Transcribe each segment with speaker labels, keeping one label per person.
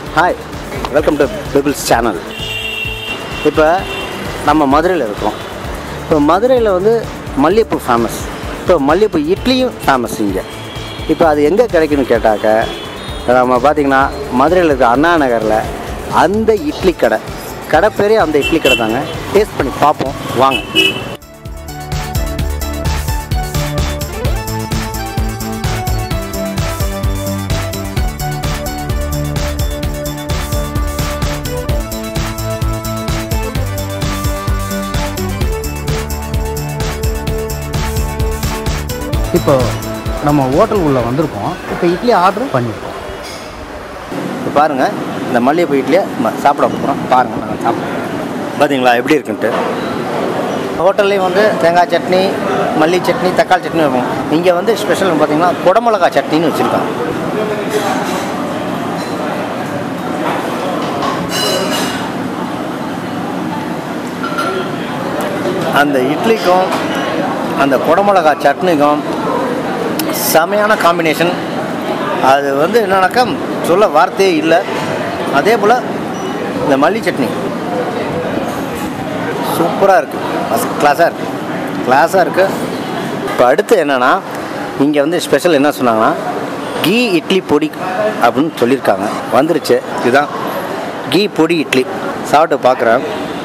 Speaker 1: Hi welcome to people's channel இப்போ நம்ம மதுரையில் இருக்கோம் இப்போ மதுரையில் வந்து மல்லிகைப்பூ ஃபேமஸ் இப்போ மல்லிகைப்பூ இட்லியும் ஃபேமஸ் இங்கே இப்போ அது எங்கே கிடைக்குன்னு கேட்டாக்க நம்ம பார்த்திங்கன்னா மதுரையில் இருக்க அண்ணா நகரில் அந்த இட்லி கடை கடை பேரே அந்த இட்லி கடை தாங்க டேஸ்ட் பண்ணி பார்ப்போம் வாங்க இப்போ நம்ம ஹோட்டல் உள்ள வந்திருக்கோம் இப்போ இட்லி ஆர்டர் பண்ணியிருக்கோம் இப்போ பாருங்கள் இந்த மல்லிகைப்பூ இட்லியை நம்ம சாப்பிட போகிறோம் பாருங்கள் நாங்கள் சாப்பிடுறோம் பார்த்தீங்களா எப்படி இருக்குன்ட்டு ஹோட்டல்லையும் வந்து தேங்காய் சட்னி மல்லி சட்னி தக்காளி சட்னி இருக்கும் இங்கே வந்து ஸ்பெஷல் பார்த்தீங்கன்னா குடமிளகா சட்னின்னு வச்சுருக்காங்க அந்த இட்லிக்கும் அந்த குடமிளகா சட்னிக்கும் செமையான காம்பினேஷன் அது வந்து என்னன்னாக்கா சொல்ல வார்த்தையே இல்லை அதே போல் இந்த மல்லி சட்னி சூப்பராக இருக்குது ஃபஸ்ட் கிளாஸாக இருக்குது கிளாஸாக இருக்குது இப்போ அடுத்து என்னென்னா இங்கே வந்து ஸ்பெஷல் என்ன சொன்னாங்கன்னா கீ இட்லி பொடி அப்படின்னு சொல்லியிருக்காங்க வந்துருச்சு இதுதான் கீ பொடி இட்லி சாப்பிட்டு பார்க்குறேன்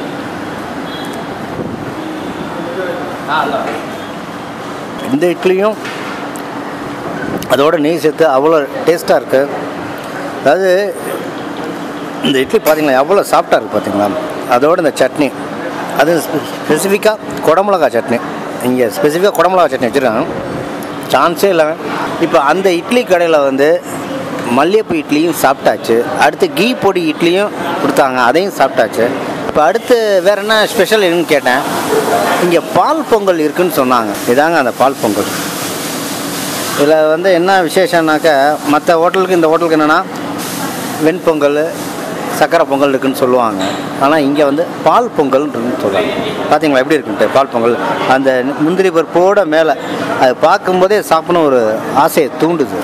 Speaker 1: இந்த இட்லியும் அதோட நெய் சேர்த்து அவ்வளோ டேஸ்ட்டாக இருக்குது அதாவது இந்த இட்லி பார்த்தீங்களா எவ்வளோ சாஃப்டாக இருக்குது பார்த்தீங்களா அதோட இந்த சட்னி அது ஸ்பெசிஃபிக்காக குடமிளகா சட்னி இங்கே ஸ்பெசிஃபிக்காக குடமிளகா சட்னி வச்சுருக்காங்க சான்ஸே இல்லை இப்போ அந்த இட்லி கடையில் வந்து மல்லிகைப்பூ இட்லியும் சாப்பிட்டாச்சு அடுத்து கீ பொடி இட்லியும் கொடுத்தாங்க அதையும் சாப்பிட்டாச்சு இப்போ அடுத்து வேறு என்ன ஸ்பெஷல் என்னன்னு கேட்டேன் இங்கே பால் பொங்கல் இருக்குன்னு சொன்னாங்க இதாங்க அந்த பால் பொங்கல் இதில் வந்து என்ன விசேஷம்னாக்கா மற்ற ஹோட்டலுக்கு இந்த ஹோட்டலுக்கு என்னென்னா வெண்பொங்கல் சக்கரை பொங்கல் இருக்குன்னு சொல்லுவாங்க ஆனால் இங்கே வந்து பால் பொங்கல்னு சொல்கிறாங்க பார்த்தீங்களா எப்படி இருக்குன்ட்டு பால் பொங்கல் அந்த முந்திரி பருப்போட மேலே அது பார்க்கும்போதே சாப்பிடணும் ஒரு ஆசையை தூண்டுது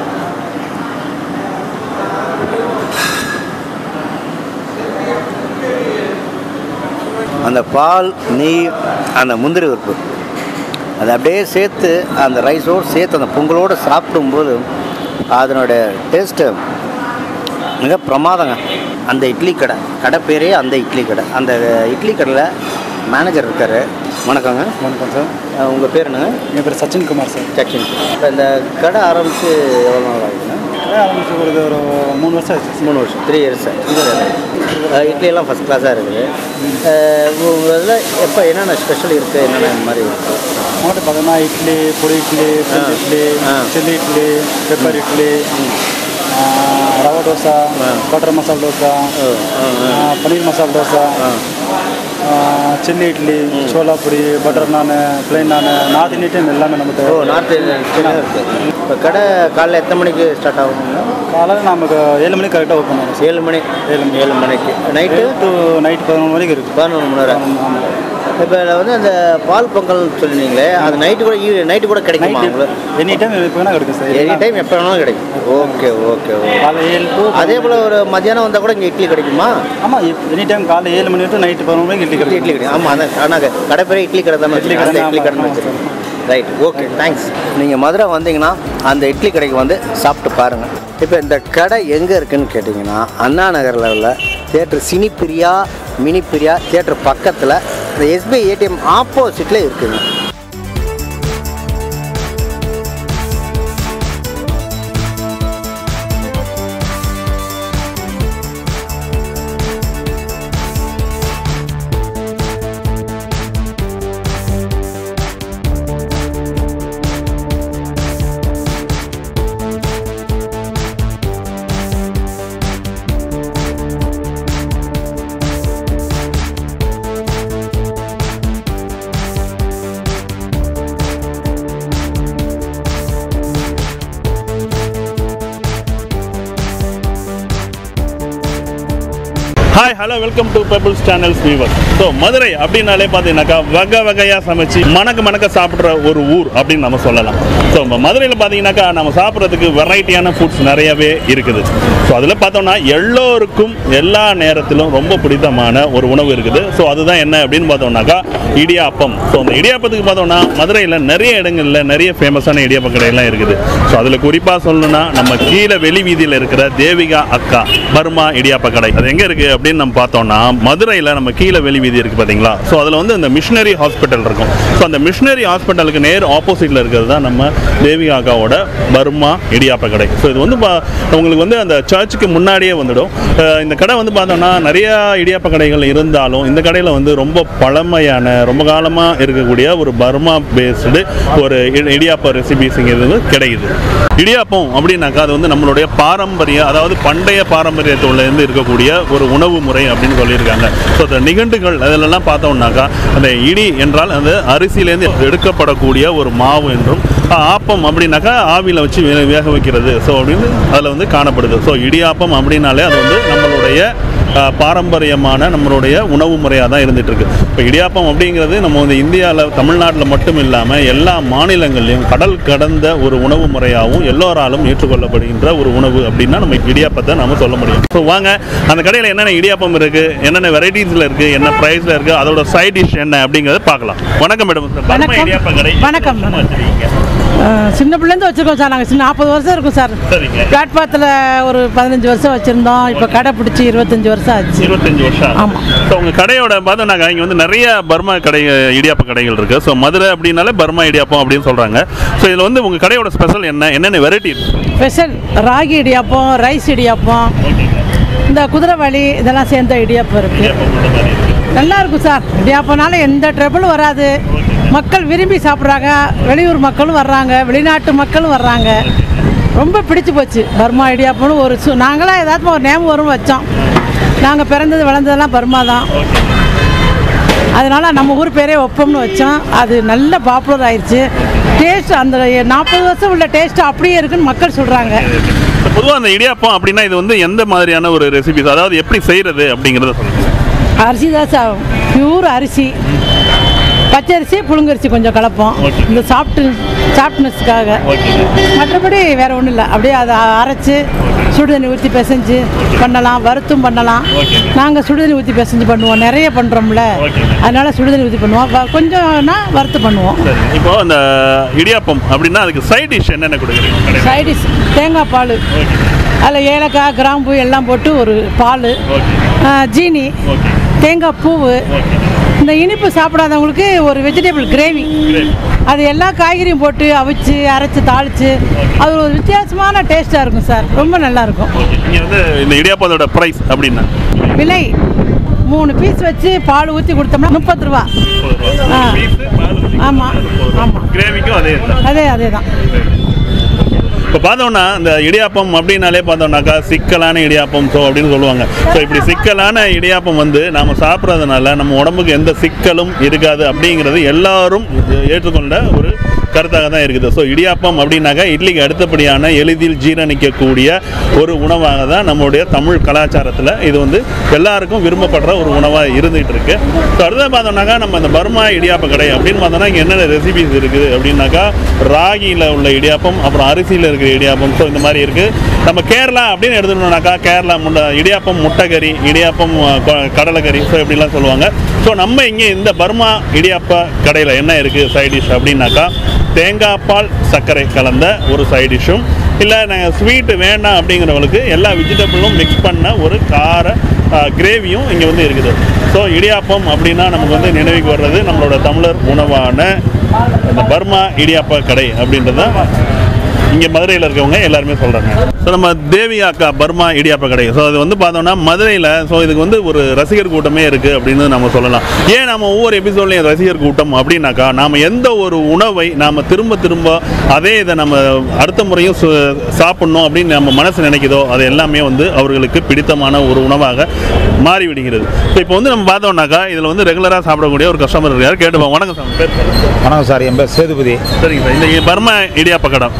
Speaker 1: அந்த பால் நெய் அந்த முந்திரி பருப்பு அதை அப்படியே சேர்த்து அந்த ரைஸோடு சேர்த்து அந்த பொங்கலோடு சாப்பிடும்போது அதனுடைய டேஸ்ட்டு மிக பிரமாதங்க அந்த இட்லி கடை கடை பேரே அந்த இட்லி கடை அந்த இட்லி கடையில் மேனேஜர் இருக்கார் வணக்கங்க
Speaker 2: வணக்கம் சார்
Speaker 1: உங்கள் பேர் என்னங்க
Speaker 2: என் பேர் சச்சின் குமார் சார்
Speaker 1: செக்ஷன் இப்போ இந்த கடை ஆரம்பித்து எவ்வளோ நாள் ஆகுதுங்க
Speaker 2: கடை ஆரம்பிச்சு ஒரு ஒரு மூணு வருஷம் ஆச்சு சார்
Speaker 1: மூணு வருஷம் த்ரீ இயர்ஸ் இட்லி எல்லாம் ஃபஸ்ட் கிளாஸாக இருக்குது உங்கள் இதில் எப்போ என்னென்ன ஸ்பெஷல் இருக்குது என்னென்ன இந்த மாதிரி இருக்குது
Speaker 2: நம்மகிட்ட பார்த்தோம்னா இட்லி பொடி இட்லி பிரெஞ்ச்
Speaker 1: ஆ.
Speaker 2: இட்லி
Speaker 1: ஆ.
Speaker 2: சில்லி இட்லி பெப்பர் இட்லி ஆ, ரவா தோசை
Speaker 1: ஆ.
Speaker 2: பட்டர் மசால் தோசை
Speaker 1: ஓ ஆ
Speaker 2: ஆ, பன்னீர் மசால் தோசை
Speaker 1: ஆ
Speaker 2: ஆ, சில்லி இட்லி சோளா பொடி பட்டர் நான் பிளைன் நான் நார்த் இந்தியன் எல்லாமே நம்மகிட்ட
Speaker 1: ஓ நார்த் இந்தியன் இருக்குது இப்போ கடை காலைல எத்தனை மணிக்கு ஸ்டார்ட் ஆகுங்க
Speaker 2: காலையில் நமக்கு ஏழு மணிக்கு கரெக்டாக ஓப்பன் ஆகும் சார்
Speaker 1: ஏழு மணி
Speaker 2: ஏழு மணி
Speaker 1: ஏழு மணிக்கு நைட்டு
Speaker 2: டு நைட் பதினொன்று மணிக்கு இருக்குது
Speaker 1: பதினொன்று மணி நேரம்
Speaker 2: ஆமாம்
Speaker 1: இப்போ இதில் வந்து அந்த பால் பொங்கல் சொன்னீங்களே அது நைட்டு கூட நைட்டு கூட கிடைக்குமா
Speaker 2: நைட்
Speaker 1: உங்களுக்கு
Speaker 2: எனி டைம் எப்போ வேணால் கிடைக்கும் சார்
Speaker 1: எனி டைம் எப்போ வேணாலும் கிடைக்கும் ஓகே ஓகே ஓகே
Speaker 2: காலை ஏழு டு
Speaker 1: அதே போல் ஒரு மத்தியானம் வந்தால் கூட இங்கே இட்லி கிடைக்குமா
Speaker 2: ஆமாம் எனி டைம் காலை ஏழு மணி டு நைட்டு பதினொன்று மணிக்கு இட்லி
Speaker 1: இட்லி
Speaker 2: கிடைக்கும்
Speaker 1: இட்லி கிடைக்கும் ஆமாம் அதான் ஆனால் கடை பேர் இட்லி கடை தானே
Speaker 2: இட்லி
Speaker 1: வச்சிருக்கீங்க.
Speaker 2: கடை
Speaker 1: அந்த இட்லி
Speaker 2: ஆமா,
Speaker 1: கடைன்னு
Speaker 2: ஆமா,
Speaker 1: வச்சுருக்கேன் ரைட் ஓகே தேங்க்ஸ் நீங்கள் மதுரை வந்தீங்கன்னா அந்த இட்லி கடைக்கு வந்து சாப்பிட்டு பாருங்கள் இப்போ இந்த கடை எங்கே இருக்குன்னு கேட்டிங்கன்னா அண்ணா நகரில் உள்ள தேட்டர் சினி பிரியா மினி பிரியா தேட்டர் பக்கத்தில் இந்த எஸ்பிஐ ஏடிஎம் ஆப்போசிட்டில் இருக்குதுங்க
Speaker 3: hi hello welcome to people's channels viewer so Madurai அப்படின்னாலே பார்த்தீங்கன்னாக்கா வகை வகையாக சமைச்சு மணக்க மணக்க சாப்பிட்ற ஒரு ஊர் அப்படின்னு நம்ம சொல்லலாம் ஸோ மதுரையில் பார்த்தீங்கன்னாக்கா நம்ம சாப்பிட்றதுக்கு வெரைட்டியான ஃபுட்ஸ் நிறையவே இருக்குது ஸோ அதில் பார்த்தோம்னா எல்லோருக்கும் எல்லா நேரத்திலும் ரொம்ப பிடித்தமான ஒரு உணவு இருக்குது ஸோ அதுதான் என்ன அப்படின்னு பார்த்தோம்னாக்கா இடியாப்பம் ஸோ அந்த இடியாப்பத்துக்கு பார்த்தோம்னா மதுரையில் நிறைய இடங்களில் நிறைய ஃபேமஸான இடியாப்ப கடையெல்லாம் இருக்குது ஸோ அதில் குறிப்பாக சொல்லணும்னா நம்ம கீழே வெளி வீதியில் இருக்கிற தேவிகா அக்கா பர்மா இடியாப்ப கடை அது எங்கே இருக்குது அப்படின்னு நம்ம பார்த்தோம்னா மதுரையில் நம்ம கீழே வெளி வீதி இருக்குது பார்த்தீங்களா ஸோ அதில் வந்து இந்த மிஷினரி ஹாஸ்பிட்டல் இருக்கும் ஸோ அந்த மிஷினரி ஹாஸ்பிட்டலுக்கு நேர் ஆப்போசிட்டில் இருக்கிறது தான் நம்ம தேவிகா அக்காவோட பர்மா இடியாப்ப கடை ஸோ இது வந்து பா- உங்களுக்கு வந்து அந்த சர்ச்சுக்கு முன்னாடியே வந்துடும் அஹ் இந்த கடை வந்து பார்த்தோம்னா நிறைய இடியாப்ப கடைகள் இருந்தாலும் இந்த கடையில் வந்து ரொம்ப பழமையான ரொம்ப காலமாக இருக்கக்கூடிய ஒரு பர்மா பேஸ்டு ஒரு இ- இடியாப்ப ரெசிபிஸுங்கிறது வந்து கிடைக்குது இடியாப்பம் அப்படின்னாக்கா அது வந்து நம்மளுடைய பாரம்பரிய அதாவது பண்டைய பாரம்பரியத்துலேருந்து இருக்கக்கூடிய ஒரு உணவு முறை அப்படின்னு சொல்லியிருக்காங்க ஸோ அந்த நிகண்டுகள் அதிலெல்லாம் பார்த்தோம்னாக்கா அந்த இடி என்றால் அந்த அரிசியிலேருந்து எடுக்கப்படக்கூடிய ஒரு மாவு என்றும் ஆ, ஆப்பம் அப்படின்னாக்கா ஆவியில் வச்சு வே- வேக வைக்கிறது ஸோ அப்படின்னு அதில் வந்து காணப்படுது ஸோ இடியாப்பம் அப்படின்னாலே அது வந்து நம்மளுடைய ஆ, பாரம்பரியமான நம்மளுடைய உணவு முறையாக தான் இருந்துட்டு இருக்கு இப்போ இடியாப்பம் அப்படிங்கிறது நம்ம வந்து இந்தியாவில் தமிழ்நாட்டில் மட்டும் இல்லாமல் எல்லா மாநிலங்கள்லையும் கடல் கடந்த ஒரு உணவு முறையாகவும் எல்லோராலும் ஏற்றுக்கொள்ளப்படுகின்ற ஒரு உணவு அப்படின்னா நம்ம இடியாப்பத்தை நம்ம சொல்ல முடியும் ஸோ வாங்க அந்த கடையில் என்னென்ன இடியாப்பம் இருக்குது என்னென்ன வெரைட்டிஸில் இருக்குது என்ன ப்ரைஸில் இருக்குது அதோட சைட் டிஷ் என்ன அப்படிங்கிறத பார்க்கலாம் வணக்கம் மேடம் பர்மா
Speaker 4: வணக்கம்.
Speaker 3: இடியாப்ப கடை
Speaker 4: வணக்கம்.
Speaker 3: எத்தனை வருஷமா வச்சிருக்கீங்க?
Speaker 4: அஹ் சின்ன பிள்ளைலேருந்து வச்சுருக்கோம் சார் நாங்கள் சின்ன நாற்பது வருஷம் இருக்கும் சார்
Speaker 3: சரிங்க
Speaker 4: பிளாட்பாத்தில் ஒரு பதினஞ்சு வருஷம் வச்சுருந்தோம் இப்போ கடை பிடிச்சி இருபத்தஞ்சி வருஷம் ஆச்சு
Speaker 3: இருபத்தஞ்சு வருஷம்
Speaker 4: ஆமா.
Speaker 3: ஸோ உங்கள் கடையோட பார்த்தோம்னாக்கா இங்கே வந்து நிறைய பர்மா கடை இடியாப்ப கடைகள் இருக்குது ஸோ மதுரை அப்படின்னாலே பர்மா இடியாப்பம் அப்படின்னு சொல்கிறாங்க ஸோ இதில் வந்து உங்கள் கடையோட ஸ்பெஷல் என்ன என்னென்ன வெரைட்டி இருக்கு
Speaker 4: ஸ்பெஷல் ராகி இடியாப்பம் ரைஸ் இடியாப்பம் இந்த குதிரைவாளி இதெல்லாம் சேர்ந்த இடியாப்பம் இருக்குது
Speaker 3: இடியாப்பம் இந்த மாதிரி இருக்கு
Speaker 4: நல்லா இருக்கும் சார் இடியாப்பம்னால எந்த ட்ரபிளும் வராது மக்கள் விரும்பி சாப்பிட்றாங்க வெளியூர் மக்களும் வர்றாங்க வெளிநாட்டு மக்களும் வர்றாங்க ரொம்ப பிடிச்சு போச்சு பர்மா இடியாப்பம்னு ஒரு சு நாங்களாம் ஏதாச்சும் ஒரு நேம் வரும் வச்சோம் நாங்கள் பிறந்தது வளர்ந்ததெல்லாம் பர்மா தான் அதனால நம்ம ஊர் பேரே ஒப்பம்னு வச்சோம் அது நல்ல பாப்புலர் ஆயிடுச்சு டேஸ்ட் அந்த நாற்பது வருஷம் உள்ள டேஸ்ட் அப்படியே இருக்குன்னு மக்கள் சொல்கிறாங்க
Speaker 3: பொதுவாக அந்த இடியாப்பம் அப்படின்னா இது வந்து எந்த மாதிரியான ஒரு ரெசிபிஸ் அதாவது எப்படி செய்கிறது அப்படிங்கிறத சொல்லுங்கள்
Speaker 4: அரிசி தான் சார் பியூர் அரிசி பச்சரிசி புழுங்கரிசி கொஞ்சம் கலப்போம்
Speaker 3: Okay.
Speaker 4: இந்த சாப்பிட்டு சாஃப்ட்னஸ்க்காக
Speaker 3: ஓகே
Speaker 4: மற்றபடி வேற ஒன்றும் இல்லை அப்படியே அதை அரைச்சி சுடுதண்ணி ஊற்றி பிசைஞ்சு பண்ணலாம் வறுத்தும் பண்ணலாம்
Speaker 3: Okay.
Speaker 4: நாங்கள் சுடுதண்ணி ஊற்றி பிசைஞ்சு பண்ணுவோம் நிறைய பண்ணுறோம்ல
Speaker 3: Okay.
Speaker 4: அதனால சுடுதண்ணி ஊற்றி பண்ணுவோம் வ- கொஞ்சம்னா வறுத்து பண்ணுவோம்
Speaker 3: சரி இப்போ அந்த இடியாப்பம் அப்படின்னா அதுக்கு சைட் டிஷ் என்னென்ன கொடுக்குறீங்க கடையில்
Speaker 4: சைடிஷ் தேங்காய் பால்
Speaker 3: ஓகே
Speaker 4: அதில் ஏலக்காய் கிராம்பு எல்லாம் போட்டு ஒரு பால்
Speaker 3: ஓகே
Speaker 4: ஜீனி
Speaker 3: ஓகே
Speaker 4: தேங்காய் பூவு
Speaker 3: ஓகே
Speaker 4: இந்த இனிப்பு சாப்பிடாதவங்களுக்கு ஒரு வெஜிடபிள் கிரேவி
Speaker 3: Gravy.
Speaker 4: அது எல்லா காய்கறியும் போட்டு அவிச்சு அரைச்சு தாளிச்சு அது ஒரு வித்தியாசமான டேஸ்ட்டாக இருக்கும் சார் ரொம்ப நல்லா இருக்கும்
Speaker 3: ஓகே இங்கே வந்து இந்த இடியாப்பத்தோட ப்ரைஸ் அப்படின்னா
Speaker 4: விலை மூணு பீஸ் வச்சு பால் ஊற்றி கொடுத்தோம்னா முப்பது ரூபா ஆ. ஆமாம் ஆமாம்
Speaker 3: கிரேவிக்கும் அதே தான்
Speaker 4: அதே அதே தான்
Speaker 3: இப்போ பார்த்தோம்னா இந்த இடியாப்பம் அப்படின்னாலே பார்த்தோம்னாக்கா சிக்கலான இடியாப்பம் ஸோ அப்படின்னு சொல்லுவாங்க ஸோ இப்படி சிக்கலான இடியாப்பம் வந்து நாம் சாப்பிட்றதுனால நம்ம உடம்புக்கு எந்த சிக்கலும் இருக்காது அப்படிங்கிறது எல்லாரும் ஏற்றுக்கொண்ட ஒரு கருத்தாக தான் இருக்குது ஸோ இடியாப்பம் அப்படின்னாக்கா இட்லிக்கு அடுத்தபடியான எளிதில் ஜீரணிக்கக்கூடிய ஒரு உணவாக தான் நம்மளுடைய தமிழ் கலாச்சாரத்தில் இது வந்து எல்லாருக்கும் விரும்பப்படுற ஒரு உணவாக இருந்துகிட்டு இருக்கு ஸோ அடுத்தது பார்த்தோம்னாக்கா நம்ம இந்த பர்மா இடியாப்ப கடை அப்படின்னு பார்த்தோம்னா இங்கே என்னென்ன ரெசிபிஸ் இருக்குது அப்படின்னாக்கா ராகியில் உள்ள இடியாப்பம் அப்புறம் அரிசியில் இருக்கிற இடியாப்பம் ஸோ இந்த மாதிரி இருக்குது நம்ம கேரளா அப்படின்னு எடுத்துட்டோம்னாக்கா கேரளா முட்டை இடியாப்பம் முட்டைக்கறி இடியாப்பம் அஹ், கொ- கடலைக்கறி ஸோ இப்படிலாம் சொல்லுவாங்க ஸோ நம்ம இங்கே இந்த பர்மா இடியாப்ப கடையில் என்ன இருக்குது சைட் டிஷ் அப்படின்னாக்கா தேங்காய் பால் சர்க்கரை கலந்த ஒரு சைட் டிஷ்ஷும் இல்லை நாங்கள் ஸ்வீட்டு வேண்டாம் அப்படிங்கிறவங்களுக்கு எல்லா வெஜிடபிளும் மிக்ஸ் பண்ண ஒரு கார கிரேவியும் இங்கே வந்து இருக்குது ஸோ இடியாப்பம் அப்படின்னா நமக்கு வந்து நினைவுக்கு வர்றது நம்மளோட தமிழர் உணவான இந்த பர்மா இடியாப்ப கடை அப்படின்றத இங்கே மதுரையில் இருக்கவங்க எல்லாருமே சொல்கிறாங்க ஸோ நம்ம தேவி அக்கா பர்மா இடியாப்ப கடை ஸோ அது வந்து பார்த்தோம்னா மதுரையில் ஸோ இதுக்கு வந்து ஒரு ரசிகர் கூட்டமே இருக்குது அப்படின்னு நம்ம சொல்லலாம் ஏன் நம்ம ஒவ்வொரு எபிசோட்லையும் ரசிகர் கூட்டம் அப்படின்னாக்கா நாம் எந்த ஒரு உணவை நாம் திரும்ப திரும்ப அதே இதை நம்ம அடுத்த முறையும் சு- சாப்பிட்ணும் அப்படின்னு நம்ம மனசு நினைக்குதோ அது எல்லாமே வந்து அவர்களுக்கு பிடித்தமான ஒரு உணவாக மாறிவிடுகிறது ஸோ இப்போ வந்து நம்ம பார்த்தோம்னாக்கா இதில் வந்து ரெகுலராக சாப்பிடக்கூடிய ஒரு கஸ்டமர் இருக்கார் கேட்டுப்போம் வணக்கம் சார் பேர் சொல்லுங்க.
Speaker 5: வணக்கம் சார் என் பேர் சேதுபதி
Speaker 3: சரிங்க சார் இந்த பர்மா இடியாப்ப கடை இந்த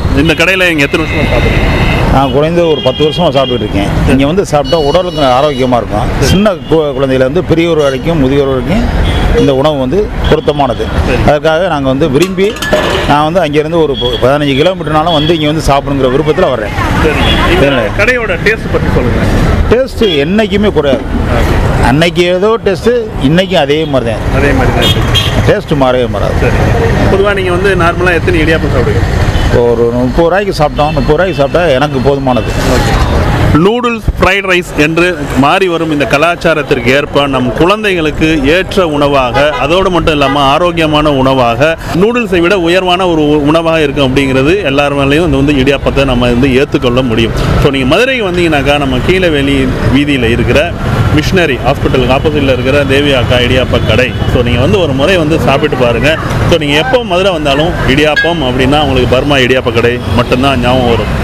Speaker 3: கடையில் இங்கே எத்தனை வருஷமா சாப்பிடுறீங்க
Speaker 5: நான் குறைந்த ஒரு பத்து வருஷமாக சாப்பிட்டுட்டு இருக்கேன் இங்கே வந்து சாப்பிட்டா உடலுக்கு ஆரோக்கியமாக இருக்கும் சின்ன கு- குழந்தையிலேருந்து பெரியவர் வரைக்கும் முதியோர் வரைக்கும் இந்த உணவு வந்து பொருத்தமானது அதுக்காக நாங்கள் வந்து விரும்பி நான் வந்து அங்கேருந்து ஒரு ப- பதினஞ்சு கிலோமீட்டர்னாலும் வந்து இங்கே வந்து சாப்பிடுங்கிற விருப்பத்தில் வர்றேன்
Speaker 3: சரிங்க இந்த
Speaker 5: சரிங்க.
Speaker 3: கடையோட டேஸ்ட் பற்றி சொல்லுங்கள்
Speaker 5: டேஸ்ட்டு என்றைக்குமே குறையாது அன்னைக்கு ஏதோ டேஸ்ட்டு இன்றைக்கும் அதே மாதிரி தான்
Speaker 3: அதே மாதிரி தான் இருக்கு.
Speaker 5: டேஸ்ட்டு மாறவே மாறாது
Speaker 3: சரி பொதுவாக நீங்கள் வந்து நார்மலாக எத்தனை இடியாப்பம் சாப்பிடுவீங்க
Speaker 5: ஒரு முப்பது ரூபாய்க்கு சாப்பிட்டோம் முப்பது ரூபாய்க்கு சாப்பிட்டா எனக்கு போதுமானது
Speaker 3: நூடுல்ஸ் ஃப்ரைட் ரைஸ் என்று மாறி வரும் இந்த கலாச்சாரத்திற்கு ஏற்ப நம் குழந்தைகளுக்கு ஏற்ற உணவாக அதோடு மட்டும் இல்லாமல் ஆரோக்கியமான உணவாக நூடுல்ஸை விட உயர்வான ஒரு உ- உணவாக இருக்கும் அப்படிங்கிறது எல்லாருமேலையும் இந்த வந்து இடியாப்பத்தை நம்ம வந்து ஏற்றுக்கொள்ள முடியும் ஸோ நீங்கள் மதுரைக்கு வந்தீங்கன்னாக்கா நம்ம கீழவேலி வீதியில் இருக்கிற மிஷினரி ஹாஸ்பிட்டலுக்கு ஆப்போசிட்டில் இருக்கிற தேவி அக்கா இடியாப்ப கடை ஸோ நீங்கள் வந்து ஒரு முறை வந்து சாப்பிட்டு பாருங்கள் ஸோ நீங்கள் எப்போ மதுரை வந்தாலும் இடியாப்பம் அப்படின்னா உங்களுக்கு பர்மா இடியாப்ப கடை மட்டும்தான் ஞாபகம் வரும்